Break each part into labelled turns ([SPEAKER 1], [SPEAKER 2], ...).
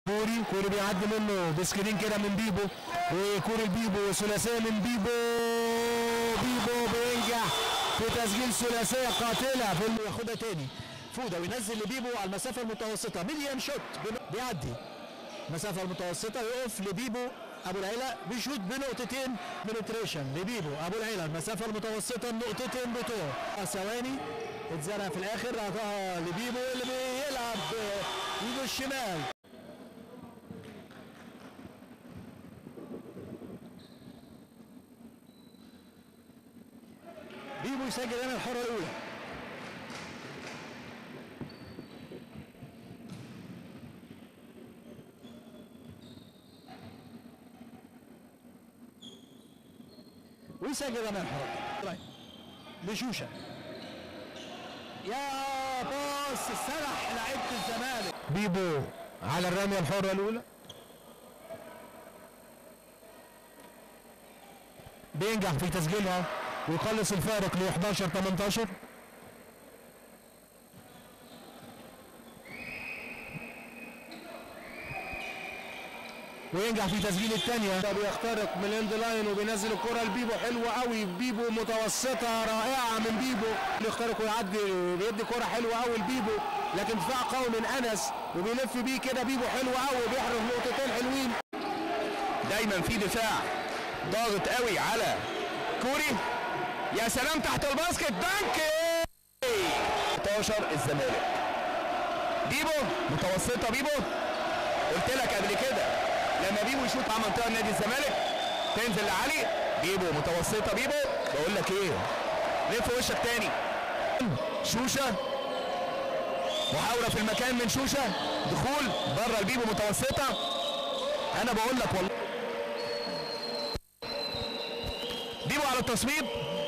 [SPEAKER 1] كوري كوري بيعدي منه بسكرين كده من بيبو وكوري البيبو ثلاثيه من بيبو بيبو بينجح في تسجيل ثلاثيه قاتله في اللي ياخدها تاني فوده وينزل لبيبو على المسافه المتوسطه مليان شوت بيعدي المسافه المتوسطه يقف لبيبو ابو العيله بيشوط بنقطتين بنتريشن لبيبو ابو العيله المسافه المتوسطه النقطتين بتوعه ثواني اتزرع في الاخر عطاها لبيبو اللي بيلعب ايده الشمال بيبو يسجل هنا الحره الاولى ويسجل امام حرام لشوشه يا باص سرح لعيبه الزمالك بيبو على الرميه الحره الاولى بينجح في تسجيلها ويقلص الفارق ل 11 18 وينجح في تسجيل الثانية بيخترق من الاند لاين وبينزل الكرة لبيبو حلوة قوي بيبو متوسطة رائعة من بيبو بيخترق ويعدي بيدي كرة حلوة قوي لبيبو لكن دفاع قوي من انس وبيلف بيه كده بيبو حلو قوي وبيحرز نقطتين حلوين
[SPEAKER 2] دايما في دفاع ضاغط قوي على كوري يا سلام تحت الباسكت دانك 16 الزمالك بيبو متوسطه بيبو قلت لك قبل كده لما بيبو يشوط مع منطقه نادي الزمالك تنزل لعلي بيبو متوسطه بيبو بقول لك ايه لف وشك تاني شوشه محاوله في المكان من شوشه دخول بره البيبو متوسطه انا بقول لك والله بيبو على التصويب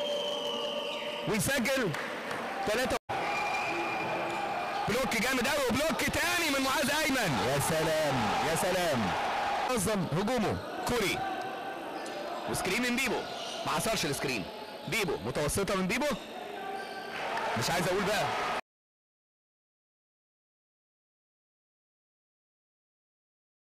[SPEAKER 2] ويسجل ثلاثة بلوك جامد قوي وبلوك تاني من معاذ ايمن يا سلام يا سلام نظم هجومه كوري وسكرين من بيبو ما حصلش السكرين بيبو متوسطة من بيبو مش عايز اقول بقى